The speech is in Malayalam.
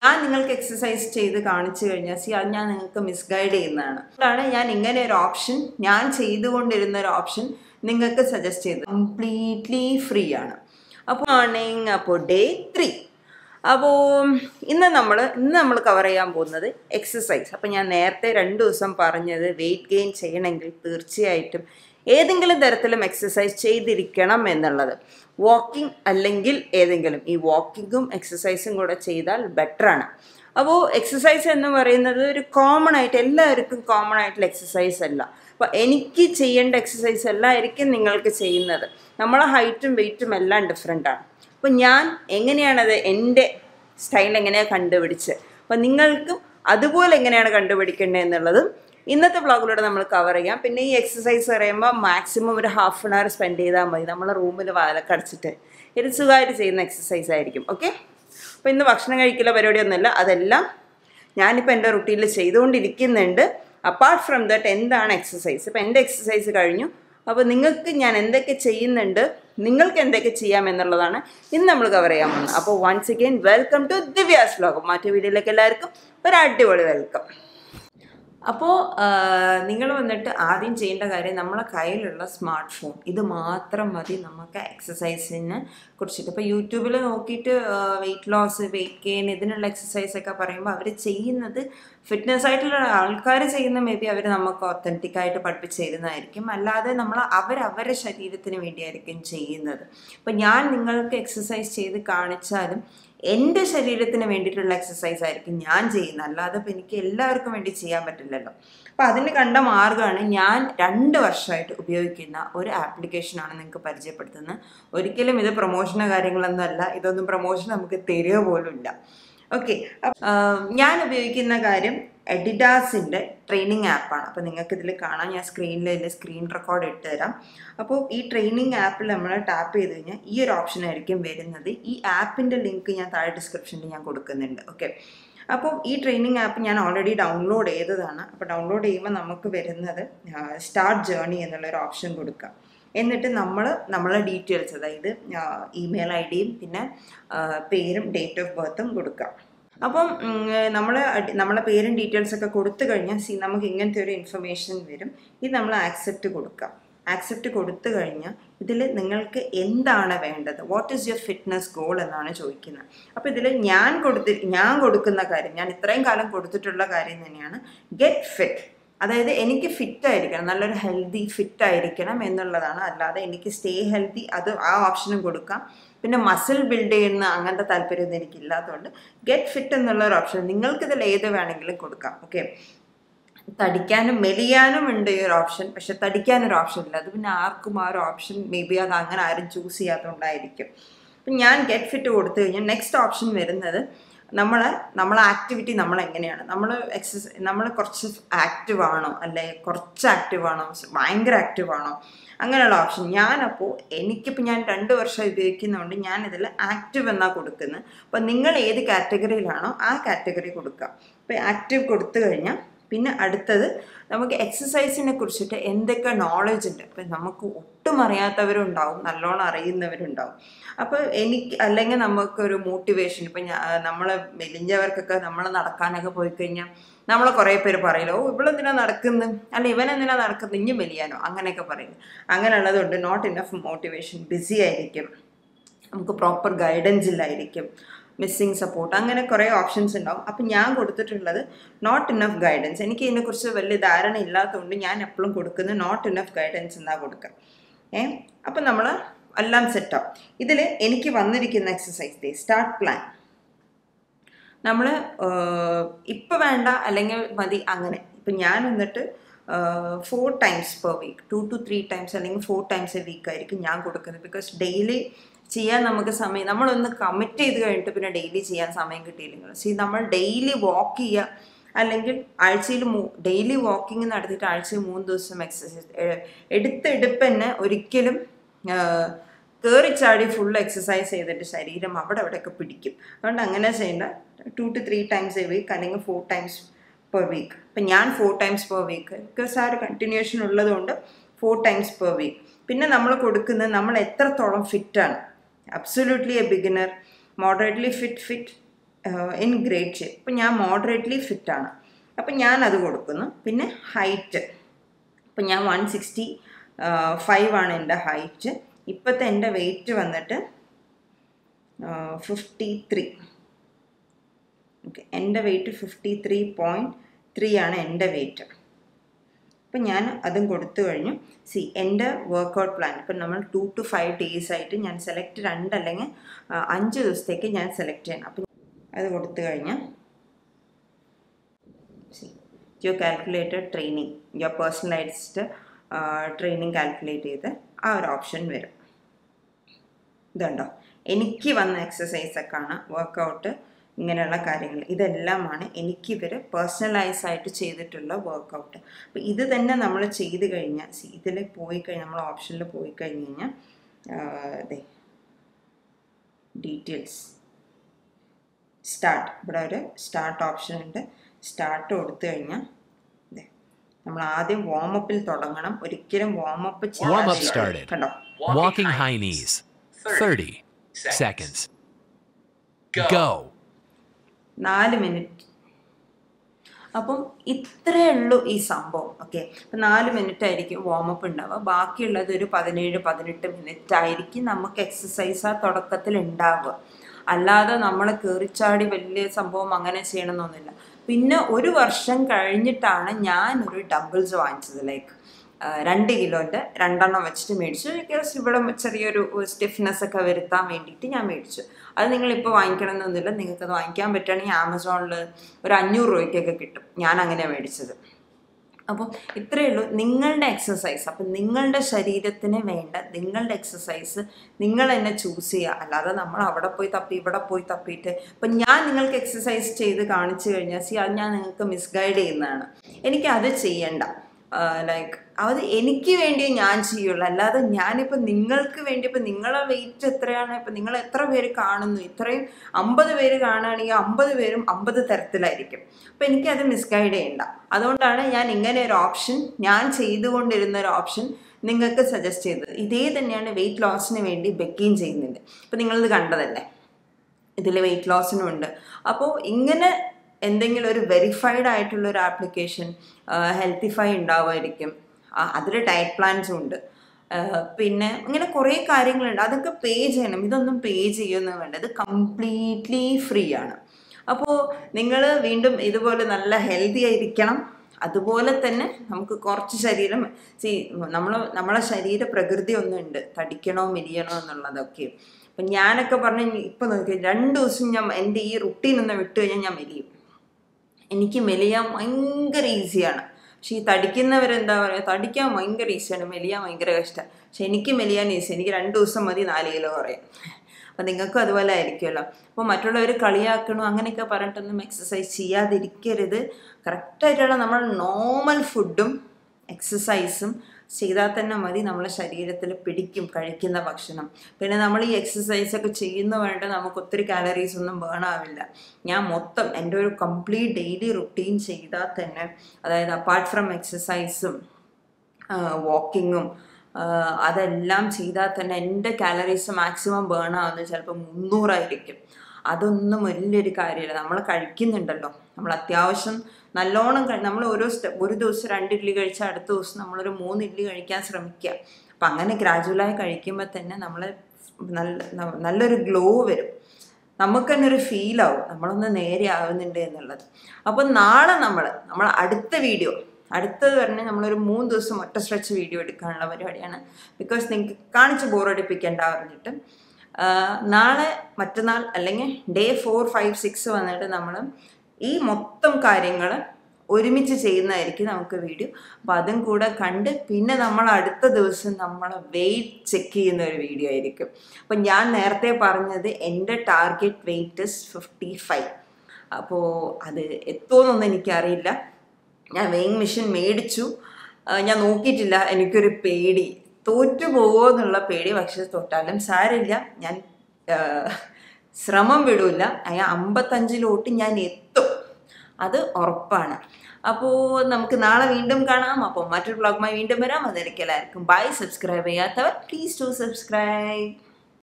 ഞാൻ നിങ്ങൾക്ക് എക്സസൈസ് ചെയ്ത് കാണിച്ചു കഴിഞ്ഞാൽ സി അത് ഞാൻ നിങ്ങൾക്ക് മിസ്ഗൈഡ് ചെയ്യുന്നതാണ് അതുകൊണ്ടാണ് ഞാൻ ഇങ്ങനെ ഒരു ഓപ്ഷൻ ഞാൻ ചെയ്തുകൊണ്ടിരുന്ന ഒരു ഓപ്ഷൻ നിങ്ങൾക്ക് സജസ്റ്റ് ചെയ്തത് കംപ്ലീറ്റ്ലി ഫ്രീ ആണ് അപ്പോൾ മോർണിംഗ് അപ്പോൾ ഡേ ത്രീ അപ്പോൾ ഇന്ന് നമ്മൾ ഇന്ന് നമ്മൾ കവർ ചെയ്യാൻ പോകുന്നത് എക്സസൈസ് അപ്പോൾ ഞാൻ നേരത്തെ രണ്ട് ദിവസം പറഞ്ഞത് വെയിറ്റ് ഗെയിൻ ചെയ്യണമെങ്കിൽ തീർച്ചയായിട്ടും ഏതെങ്കിലും തരത്തിലും എക്സസൈസ് ചെയ്തിരിക്കണം എന്നുള്ളത് വാക്കിംഗ് അല്ലെങ്കിൽ ഏതെങ്കിലും ഈ വാക്കിങ്ങും എക്സസൈസും കൂടെ ചെയ്താൽ ബെറ്ററാണ് അപ്പോൾ എക്സസൈസ് എന്ന് പറയുന്നത് ഒരു കോമൺ ആയിട്ട് എല്ലാവർക്കും കോമൺ ആയിട്ടുള്ള എക്സസൈസ് അല്ല അപ്പോൾ എനിക്ക് ചെയ്യേണ്ട എക്സസൈസ് അല്ലായിരിക്കും നിങ്ങൾക്ക് ചെയ്യുന്നത് നമ്മളെ ഹൈറ്റും വെയിറ്റും എല്ലാം ഡിഫറെൻ്റ് ആണ് അപ്പോൾ ഞാൻ എങ്ങനെയാണത് എൻ്റെ സ്റ്റൈൽ എങ്ങനെയാണ് കണ്ടുപിടിച്ച് അപ്പോൾ നിങ്ങൾക്കും അതുപോലെ എങ്ങനെയാണ് കണ്ടുപിടിക്കേണ്ടത് എന്നുള്ളതും ഇന്നത്തെ വ്ളോഗിലൂടെ നമ്മൾ കവർ ചെയ്യാം പിന്നെ ഈ എക്സസൈസ് പറയുമ്പോൾ മാക്സിമം ഒരു ഹാഫ് ആൻ അവർ സ്പെൻഡ് ചെയ്താൽ മതി നമ്മളെ റൂമിൽ വാലൊക്കെ അടച്ചിട്ട് ഇത് സുഖമായിട്ട് ചെയ്യുന്ന എക്സസൈസ് ആയിരിക്കും ഓക്കെ അപ്പോൾ ഇന്ന് ഭക്ഷണം കഴിക്കല പരിപാടിയൊന്നുമില്ല അതെല്ലാം ഞാനിപ്പോൾ എൻ്റെ റുട്ടീനിൽ ചെയ്തുകൊണ്ടിരിക്കുന്നുണ്ട് അപ്പാർട്ട് ഫ്രം ദാറ്റ് എന്താണ് എക്സസൈസ് ഇപ്പോൾ എൻ്റെ എക്സസൈസ് കഴിഞ്ഞു അപ്പോൾ നിങ്ങൾക്ക് ഞാൻ എന്തൊക്കെ ചെയ്യുന്നുണ്ട് നിങ്ങൾക്ക് എന്തൊക്കെ ചെയ്യാം എന്നുള്ളതാണ് ഇന്ന് നമ്മൾ കവർ ചെയ്യാൻ പോകുന്നത് അപ്പോൾ once again welcome to Divya's വ്ലോഗം മറ്റു വീഡിയോയിലേക്ക് എല്ലാവർക്കും ഒരു അടിപൊളി വെൽക്കം അപ്പോൾ നിങ്ങൾ വന്നിട്ട് ആദ്യം ചെയ്യേണ്ട കാര്യം നമ്മളെ കയ്യിലുള്ള സ്മാർട്ട് ഫോൺ ഇത് മാത്രം മതി നമുക്ക് എക്സസൈസിനെ കുറിച്ചിട്ട് ഇപ്പോൾ യൂട്യൂബിൽ നോക്കിയിട്ട് വെയിറ്റ് ലോസ് വെയിറ്റ് ഗെയിൻ ഇതിനുള്ള എക്സസൈസ് ഒക്കെ പറയുമ്പോൾ അവർ ചെയ്യുന്നത് ഫിറ്റ്നസ് ആയിട്ടുള്ള ആൾക്കാർ ചെയ്യുന്ന മേ ബി അവർ നമുക്ക് ഒത്തൻറ്റിക് ആയിട്ട് പഠിപ്പിച്ച് തരുന്നതായിരിക്കും അല്ലാതെ നമ്മൾ അവരവരുടെ ശരീരത്തിന് വേണ്ടിയായിരിക്കും ചെയ്യുന്നത് അപ്പം ഞാൻ നിങ്ങൾക്ക് എക്സസൈസ് ചെയ്ത് കാണിച്ചാലും എൻ്റെ ശരീരത്തിന് വേണ്ടിയിട്ടുള്ള എക്സസൈസ് ആയിരിക്കും ഞാൻ ചെയ്യുന്നത് അല്ലാതെ ഇപ്പം എനിക്ക് എല്ലാവർക്കും വേണ്ടി ചെയ്യാൻ പറ്റില്ലല്ലോ അപ്പം അതിന് കണ്ട മാർഗ്ഗമാണ് ഞാൻ രണ്ട് വർഷമായിട്ട് ഉപയോഗിക്കുന്ന ഒരു ആപ്ലിക്കേഷനാണ് നിങ്ങൾക്ക് പരിചയപ്പെടുത്തുന്നത് ഒരിക്കലും ഇത് പ്രൊമോഷനോ കാര്യങ്ങളൊന്നും അല്ല ഇതൊന്നും പ്രൊമോഷൻ നമുക്ക് തരിക പോലും ഇല്ല ഓക്കെ ഞാൻ ഉപയോഗിക്കുന്ന കാര്യം എഡിഡാസിൻ്റെ ട്രെയിനിങ് ആപ്പാണ് അപ്പോൾ നിങ്ങൾക്ക് ഇതിൽ കാണാം ഞാൻ സ്ക്രീനിൽ ഇതിൽ സ്ക്രീൻ റെക്കോർഡ് ഇട്ട് തരാം അപ്പോൾ ഈ ട്രെയിനിങ് ആപ്പിൽ നമ്മൾ ടാപ്പ് ചെയ്ത് കഴിഞ്ഞാൽ ഈ ഒരു ഓപ്ഷൻ ആയിരിക്കും വരുന്നത് ഈ ആപ്പിൻ്റെ ലിങ്ക് ഞാൻ താഴെ ഡിസ്ക്രിപ്ഷനിൽ ഞാൻ കൊടുക്കുന്നുണ്ട് ഓക്കെ അപ്പോൾ ഈ ട്രെയിനിങ് ആപ്പ് ഞാൻ ഓൾറെഡി ഡൗൺലോഡ് ചെയ്തതാണ് അപ്പോൾ ഡൗൺലോഡ് ചെയ്യുമ്പോൾ നമുക്ക് വരുന്നത് സ്റ്റാർട്ട് ജേർണി എന്നുള്ളൊരു ഓപ്ഷൻ കൊടുക്കാം എന്നിട്ട് നമ്മൾ നമ്മളെ ഡീറ്റെയിൽസ് അതായത് ഇമെയിൽ ഐ ഡിയും പിന്നെ പേരും ഡേറ്റ് ഓഫ് ബർത്തും കൊടുക്കാം അപ്പം നമ്മൾ നമ്മളെ പേരും ഡീറ്റെയിൽസ് ഒക്കെ കൊടുത്തു കഴിഞ്ഞാൽ സി നമുക്ക് ഇങ്ങനത്തെ ഒരു ഇൻഫർമേഷൻ വരും ഇത് നമ്മൾ ആക്സെപ്റ്റ് കൊടുക്കാം ആക്സെപ്റ്റ് കൊടുത്തു കഴിഞ്ഞാൽ ഇതിൽ നിങ്ങൾക്ക് എന്താണ് വേണ്ടത് what is your fitness goal എന്നാണ് ചോദിക്കുന്നത് അപ്പോൾ ഇതിൽ ഞാൻ കൊടുത്തി ഞാൻ കൊടുക്കുന്ന കാര്യം ഞാൻ ഇത്രയും കാലം കൊടുത്തിട്ടുള്ള കാര്യം തന്നെയാണ് ഗെറ്റ് ഫിറ്റ് അതായത് എനിക്ക് ഫിറ്റ് ആയിരിക്കണം നല്ലൊരു ഹെൽത്തി ഫിറ്റ് ആയിരിക്കണം എന്നുള്ളതാണ് അല്ലാതെ എനിക്ക് സ്റ്റേ ഹെൽത്തി അത് ആ ഓപ്ഷനും കൊടുക്കാം പിന്നെ മസിൽ ബിൽഡ് ചെയ്യുന്ന അങ്ങനത്തെ താല്പര്യമൊന്നും എനിക്കില്ലാത്തതുകൊണ്ട് ഗെറ്റ് ഫിറ്റ് എന്നുള്ള ഒരു ഓപ്ഷൻ നിങ്ങൾക്കിതിൽ ഏത് വേണമെങ്കിലും കൊടുക്കാം ഓക്കെ തടിക്കാനും മെലിയാനും ഉണ്ട് ഈ ഒരു ഓപ്ഷൻ പക്ഷെ തടിക്കാനൊരു ഓപ്ഷൻ ഇല്ല അത് പിന്നെ ആർക്കും ആ ഒരു ഓപ്ഷൻ മേ ബി അത് അങ്ങനെ ആരും ചൂസ് ചെയ്യാത്തതുകൊണ്ടായിരിക്കും അപ്പം ഞാൻ ഗെറ്റ് ഫിറ്റ് കൊടുത്തു കഴിഞ്ഞാൽ നെക്സ്റ്റ് ഓപ്ഷൻ വരുന്നത് നമ്മളെ നമ്മളെ ആക്ടിവിറ്റി നമ്മൾ എങ്ങനെയാണ് നമ്മൾ എക്സസൈസ് നമ്മൾ കുറച്ച് ആക്റ്റീവ് ആണോ അല്ലെ കുറച്ച് ആക്റ്റീവ് ആണോ ഭയങ്കര ആക്റ്റീവ് ആണോ അങ്ങനെയുള്ള ഓപ്ഷൻ ഞാനപ്പോൾ എനിക്കിപ്പോൾ ഞാൻ രണ്ട് വർഷം ഉപയോഗിക്കുന്നതുകൊണ്ട് ഞാൻ ഇതിൽ ആക്റ്റീവ് എന്നാണ് കൊടുക്കുന്നത് അപ്പോൾ നിങ്ങൾ ഏത് കാറ്റഗറിയിലാണോ ആ കാറ്റഗറി കൊടുക്കുക അപ്പോൾ ആക്റ്റീവ് കൊടുത്തു കഴിഞ്ഞാൽ പിന്നെ അടുത്തത് നമുക്ക് എക്സസൈസിനെ കുറിച്ചിട്ട് എന്തൊക്കെ നോളജ് ഉണ്ട് ഇപ്പം നമുക്ക് ഒട്ടും അറിയാത്തവരുണ്ടാവും നല്ലോണം അറിയുന്നവരുണ്ടാവും അപ്പോൾ എനിക്ക് അല്ലെങ്കിൽ നമുക്കൊരു മോട്ടിവേഷൻ ഇപ്പം നമ്മൾ മെലിഞ്ഞവർക്കൊക്കെ നമ്മൾ നടക്കാനൊക്കെ പോയി കഴിഞ്ഞാൽ നമ്മളെ കുറേ പേര് പറയില്ല ഓ ഇവളെന്തിനാ നടക്കുന്നത് അല്ല ഇവനെന്തിനാ നടക്കുന്നത് ഇനി മെലിയാനോ അങ്ങനെയൊക്കെ പറയുന്നത് അങ്ങനെയുള്ളതുകൊണ്ട് നോട്ട് ഇനഫ് മോട്ടിവേഷൻ ബിസി ആയിരിക്കും നമുക്ക് പ്രോപ്പർ ഗൈഡൻസ് ഇല്ലായിരിക്കും മിസ്സിങ് സപ്പോർട്ട് അങ്ങനെ കുറേ ഓപ്ഷൻസ് ഉണ്ടാവും അപ്പം ഞാൻ കൊടുത്തിട്ടുള്ളത് നോട്ട് ഇനഫ് ഗൈഡൻസ് എനിക്ക് ഇതിനെക്കുറിച്ച് വലിയ ധാരണ ഇല്ലാത്തതുകൊണ്ട് ഞാൻ എപ്പോഴും കൊടുക്കുന്നത് നോട്ട് ഇനഫ് ഗൈഡൻസ് എന്നാ കൊടുക്കുക ഏ അപ്പം നമ്മൾ എല്ലാം സെറ്റാവും ഇതിൽ എനിക്ക് വന്നിരിക്കുന്ന എക്സസൈസ് ഡേ സ്റ്റാർട്ട് പ്ലാൻ നമ്മൾ ഇപ്പം വേണ്ട അല്ലെങ്കിൽ മതി അങ്ങനെ ഇപ്പം ഞാൻ എന്നിട്ട് four times per week two two three times അല്ലെങ്കിൽ ഫോർ ടൈംസ് എ വീക്ക് ആയിരിക്കും ഞാൻ കൊടുക്കുന്നത് ബിക്കോസ് ഡെയിലി ചെയ്യാൻ നമുക്ക് സമയം നമ്മളൊന്ന് കമ്മിറ്റ് ചെയ്ത് കഴിഞ്ഞിട്ട് പിന്നെ ഡെയിലി ചെയ്യാൻ സമയം കിട്ടിയില്ലെങ്കിൽ സി നമ്മൾ ഡെയിലി വാക്ക് ചെയ്യുക അല്ലെങ്കിൽ ആഴ്ചയിൽ മൂ ഡെയിലി വാക്കിംഗ് നടത്തിയിട്ട് ആഴ്ചയിൽ മൂന്ന് ദിവസം എക്സസൈസ് എടുത്തെടുപ്പ് തന്നെ ഒരിക്കലും കയറിച്ചാടി ഫുൾ എക്സസൈസ് ചെയ്തിട്ട് ശരീരം അവിടെ അവിടെയൊക്കെ പിടിക്കും അതുകൊണ്ട് അങ്ങനെ ചെയ്യേണ്ട two two three times a week അല്ലെങ്കിൽ ഫോർ ടൈംസ് പെർ വീക്ക് ഇപ്പം ഞാൻ four times per week because ആ ഒരു കണ്ടിന്യൂഷൻ ഉള്ളതുകൊണ്ട് ഫോർ ടൈംസ് പെർ വീക്ക് പിന്നെ നമ്മൾ കൊടുക്കുന്നത് നമ്മൾ എത്രത്തോളം ഫിറ്റാണ് absolutely a beginner moderately fit fit in great shape ഇപ്പം ഞാൻ മോഡറേറ്റ്ലി ഫിറ്റാണ് അപ്പം ഞാൻ അത് കൊടുക്കുന്നു പിന്നെ ഹൈറ്റ് ഇപ്പം ഞാൻ വൺ സിക്സ്റ്റി ഫൈവ് ആണ് എൻ്റെ ഹൈറ്റ് ഇപ്പോഴത്തെ എൻ്റെ വെയിറ്റ് വന്നിട്ട് ഫിഫ്റ്റി ത്രീ ഓക്കെ എൻ്റെ weight fifty three point three ആണ് എൻ്റെ വെയിറ്റ് അപ്പം ഞാൻ അതും കൊടുത്തു കഴിഞ്ഞു സി എൻ്റെ വർക്കൗട്ട് പ്ലാൻ ഇപ്പം നമ്മൾ ടു ടു ഫൈവ് ഡേയ്സ് ആയിട്ട് ഞാൻ സെലക്ട് രണ്ടല്ലെങ്കിൽ അഞ്ച് ദിവസത്തേക്ക് ഞാൻ സെലക്ട് ചെയ്യണം അപ്പം അത് കൊടുത്തു കഴിഞ്ഞാൽ see your calculated training your personalised training calculate ചെയ്ത് ആ ഒരു ഓപ്ഷൻ വരും ഇതുണ്ടോ എനിക്ക് വന്ന എക്സസൈസൊക്കെ ആണ് വർക്കൗട്ട് ഇങ്ങനെയുള്ള കാര്യങ്ങൾ ഇതെല്ലാമാണ് എനിക്ക് ഇവർ പേഴ്സണലൈസ് ആയിട്ട് ചെയ്തിട്ടുള്ള വർക്കൗട്ട് അപ്പോൾ ഇത് തന്നെ നമ്മൾ ചെയ്ത് കഴിഞ്ഞാൽ ഇതിൽ പോയി കഴിഞ്ഞാൽ നമ്മൾ ഓപ്ഷനിൽ പോയി കഴിഞ്ഞ് കഴിഞ്ഞാൽ അതെ ഡീറ്റെയിൽസ് സ്റ്റാർട്ട് ഇവിടെ ഒരു സ്റ്റാർട്ട് ഓപ്ഷൻ ഉണ്ട് സ്റ്റാർട്ട് കൊടുത്തു കഴിഞ്ഞാൽ നമ്മൾ ആദ്യം വാമപ്പിൽ തുടങ്ങണം ഒരിക്കലും വാമപ്പ് Warm up started. കണ്ടോ Walking high knees. 30 seconds. Go. നാല് മിനിറ്റ് അപ്പം ഇത്രയേ ഉള്ളൂ ഈ സംഭവം ഓക്കെ അപ്പം നാല് മിനിറ്റ് ആയിരിക്കും വാമപ്പ് ഉണ്ടാവുക ബാക്കിയുള്ളത് ഒരു പതിനേഴ് പതിനെട്ട് മിനിറ്റ് ആയിരിക്കും നമുക്ക് എക്സസൈസ് ആ തുടക്കത്തിൽ ഉണ്ടാവുക അല്ലാതെ നമ്മൾ കയറിച്ചാടി വലിയ സംഭവം അങ്ങനെ ചെയ്യണമെന്നൊന്നുമില്ല പിന്നെ ഒരു വർഷം കഴിഞ്ഞിട്ടാണ് ഞാൻ ഒരു ഡംബിൾസ് വാങ്ങിച്ചത് ലൈക്ക് രണ്ട് കിലോൻ്റെ രണ്ടെണ്ണം വെച്ചിട്ട് മേടിച്ചു ബിക്കോസ് ഇവിടെ ചെറിയൊരു സ്റ്റിഫ്നെസ് ഒക്കെ വരുത്താൻ വേണ്ടിയിട്ട് ഞാൻ മേടിച്ചു അത് നിങ്ങളിപ്പോൾ വാങ്ങിക്കണമെന്നൊന്നുമില്ല നിങ്ങൾക്കത് വാങ്ങിക്കാൻ പറ്റുകയാണെങ്കിൽ ആമസോണിൽ ഒരു അഞ്ഞൂറ് രൂപയ്ക്കൊക്കെ കിട്ടും ഞാൻ അങ്ങനെയാണ് മേടിച്ചത് അപ്പോൾ ഇത്രയേ ഉള്ളൂ നിങ്ങളുടെ എക്സസൈസ് അപ്പം നിങ്ങളുടെ ശരീരത്തിന് വേണ്ട നിങ്ങളുടെ എക്സസൈസ് നിങ്ങൾ തന്നെ ചൂസ് ചെയ്യുക അല്ലാതെ നമ്മൾ അവിടെ പോയി തപ്പി ഇവിടെ പോയി തപ്പിയിട്ട് ഇപ്പം ഞാൻ നിങ്ങൾക്ക് എക്സസൈസ് ചെയ്ത് കാണിച്ചു കഴിഞ്ഞാൽ സി അത് ഞാൻ നിങ്ങൾക്ക് മിസ്ഗൈഡ് ചെയ്യുന്നതാണ് എനിക്ക് അത് ചെയ്യണ്ട ലൈക്ക് അത് എനിക്ക് വേണ്ടി ഞാൻ ചെയ്യുള്ളൂ അല്ലാതെ ഞാനിപ്പോൾ നിങ്ങൾക്ക് വേണ്ടി ഇപ്പം നിങ്ങളെ വെയിറ്റ് എത്രയാണ് ഇപ്പം നിങ്ങൾ എത്ര പേര് കാണുന്നു ഇത്രയും അമ്പത് പേര് കാണുകയാണെങ്കിൽ അമ്പത് പേരും അമ്പത് തരത്തിലായിരിക്കും അപ്പം എനിക്കത് മിസ്ഗൈഡ് ചെയ്യണ്ട അതുകൊണ്ടാണ് ഞാൻ ഇങ്ങനെ ഒരു ഓപ്ഷൻ ഞാൻ ചെയ്തുകൊണ്ടിരുന്ന ഒരു ഓപ്ഷൻ നിങ്ങൾക്ക് സജസ്റ്റ് ചെയ്തത് ഇതേ തന്നെയാണ് വെയിറ്റ് ലോസിന് വേണ്ടി ബെക്കിയും ചെയ്യുന്നുണ്ട് ഇപ്പം നിങ്ങളിത് കണ്ടതല്ലേ ഇതിൽ വെയിറ്റ് ലോസിനും ഉണ്ട് അപ്പോൾ ഇങ്ങനെ എന്തെങ്കിലും ഒരു വെരിഫൈഡ് ആയിട്ടുള്ള ഒരു ആപ്ലിക്കേഷൻ ഹെൽത്തിഫൈ ഉണ്ടാവുമായിരിക്കും അതിൽ ഡയറ്റ് പ്ലാൻസും ഉണ്ട് പിന്നെ ഇങ്ങനെ കുറേ കാര്യങ്ങളുണ്ട് അതൊക്കെ പേ ചെയ്യണം ഇതൊന്നും പേ ചെയ്യുമെന്ന് വേണ്ട ഇത് കംപ്ലീറ്റ്ലി ഫ്രീ ആണ് അപ്പോൾ നിങ്ങൾ വീണ്ടും ഇതുപോലെ നല്ല ഹെൽത്തി ആയിരിക്കണം അതുപോലെ തന്നെ നമുക്ക് കുറച്ച് ശരീരം സി നമ്മൾ നമ്മളെ ശരീര പ്രകൃതി ഒന്നുണ്ട് തടിക്കണോ മെലിയണോ എന്നുള്ളതൊക്കെ അപ്പം ഞാനൊക്കെ പറഞ്ഞ് ഇപ്പം നോക്കി രണ്ട് ദിവസം ഞാൻ എൻ്റെ ഈ റുട്ടീൻ ഒന്ന് വിട്ട് കഴിഞ്ഞാൽ ഞാൻ മെലിയും എനിക്ക് മെലിയാൻ ഭയങ്കര ഈസിയാണ് പക്ഷെ ഈ തടിക്കുന്നവരെന്താ പറയുക തടിക്കാൻ ഭയങ്കര ഈസിയാണ് മെലിയാൻ ഭയങ്കര കഷ്ടമാണ് പക്ഷെ എനിക്ക് മെലിയാൻ ഈസി എനിക്ക് രണ്ട് ദിവസം മതി നാല് കിലോ കുറയാം അപ്പം നിങ്ങൾക്കും അതുപോലെ ആയിരിക്കുമല്ലോ അപ്പോൾ മറ്റുള്ളവർ കളിയാക്കണോ അങ്ങനെയൊക്കെ പറഞ്ഞിട്ടൊന്നും എക്സസൈസ് ചെയ്യാതിരിക്കരുത് കറക്റ്റായിട്ടുള്ള നമ്മൾ നോർമൽ ഫുഡും എക്സസൈസും ചെയ്താൽ തന്നെ മതി നമ്മളെ ശരീരത്തിൽ പിടിക്കും കഴിക്കുന്ന ഭക്ഷണം പിന്നെ നമ്മൾ ഈ എക്സസൈസ് ഒക്കെ ചെയ്യുന്ന വേണ്ട നമുക്ക് ഒത്തിരി കാലറീസ് ഒന്നും ബേൺ ആവില്ല ഞാൻ മൊത്തം എൻ്റെ ഒരു കംപ്ലീറ്റ് ഡെയിലി റുട്ടീൻ ചെയ്താൽ തന്നെ അതായത് അപ്പാർട്ട് ഫ്രം എക്സസൈസും വാക്കിങ്ങും അതെല്ലാം ചെയ്താൽ തന്നെ എൻ്റെ കാലറീസ് മാക്സിമം ബേൺ ആവുന്നത് ചിലപ്പോൾ മുന്നൂറായിരിക്കും അതൊന്നും വലിയൊരു കാര്യമില്ല നമ്മൾ കഴിക്കുന്നുണ്ടല്ലോ നമ്മൾ അത്യാവശ്യം നല്ലോണം കഴി നമ്മൾ ഓരോ സ്റ്റെപ്പ് ഒരു ദിവസം രണ്ട് ഇഡ്ഡലി കഴിച്ചാൽ അടുത്ത ദിവസം നമ്മളൊരു മൂന്ന് ഇഡ്ഡലി കഴിക്കാൻ ശ്രമിക്കുക അപ്പം അങ്ങനെ ഗ്രാജുവലായി കഴിക്കുമ്പോൾ തന്നെ നമ്മൾ നല്ല നല്ലൊരു ഗ്ലോ വരും നമുക്ക് തന്നെ ഒരു ഫീലാവും നമ്മളൊന്ന് നേരെ ആവുന്നുണ്ട് എന്നുള്ളത് അപ്പം നാളെ നമ്മൾ നമ്മൾ അടുത്ത വീഡിയോ അടുത്തത് പറഞ്ഞാൽ നമ്മളൊരു മൂന്ന് ദിവസം ഒറ്റ സ്ട്രെച്ച് വീഡിയോ എടുക്കാനുള്ള പരിപാടിയാണ് ബിക്കോസ് നിങ്ങൾക്ക് കാണിച്ച് ബോറടിപ്പിക്കേണ്ട പറഞ്ഞിട്ട് നാളെ മറ്റന്നാൾ അല്ലെങ്കിൽ ഡേ ഫോർ ഫൈവ് സിക്സ് വന്നിട്ട് നമ്മൾ ഈ മൊത്തം കാര്യങ്ങൾ ഒരുമിച്ച് ചെയ്യുന്നതായിരിക്കും നമുക്ക് വീഡിയോ അപ്പോൾ അതും കൂടെ കണ്ട് പിന്നെ നമ്മൾ അടുത്ത ദിവസം നമ്മൾ വെയിറ്റ് ചെക്ക് ചെയ്യുന്ന ഒരു വീഡിയോ ആയിരിക്കും അപ്പം ഞാൻ നേരത്തെ പറഞ്ഞത് എൻ്റെ target weight is fifty five അപ്പോൾ അത് എത്തുമെന്നൊന്നും എനിക്കറിയില്ല ഞാൻ വെയിങ് മെഷീൻ മേടിച്ചു ഞാൻ നോക്കിയിട്ടില്ല എനിക്കൊരു പേടി തോറ്റു പോകുമോ എന്നുള്ള പേടി പക്ഷെ തൊട്ടാലും സാരില്ല ഞാൻ ശ്രമം വിടൂല അയ അമ്പത്തഞ്ചിലോട്ട് ഞാൻ എത്തും അത് ഉറപ്പാണ് അപ്പോൾ നമുക്ക് നാളെ വീണ്ടും കാണാം അപ്പോൾ മറ്റൊരു വ്ളോഗുമായി വീണ്ടും വരാം അതെനിക്ക് എല്ലാവർക്കും ബൈ സബ്സ്ക്രൈബ് ചെയ്യാത്തവർ പ്ലീസ് ടു സബ്സ്ക്രൈബ്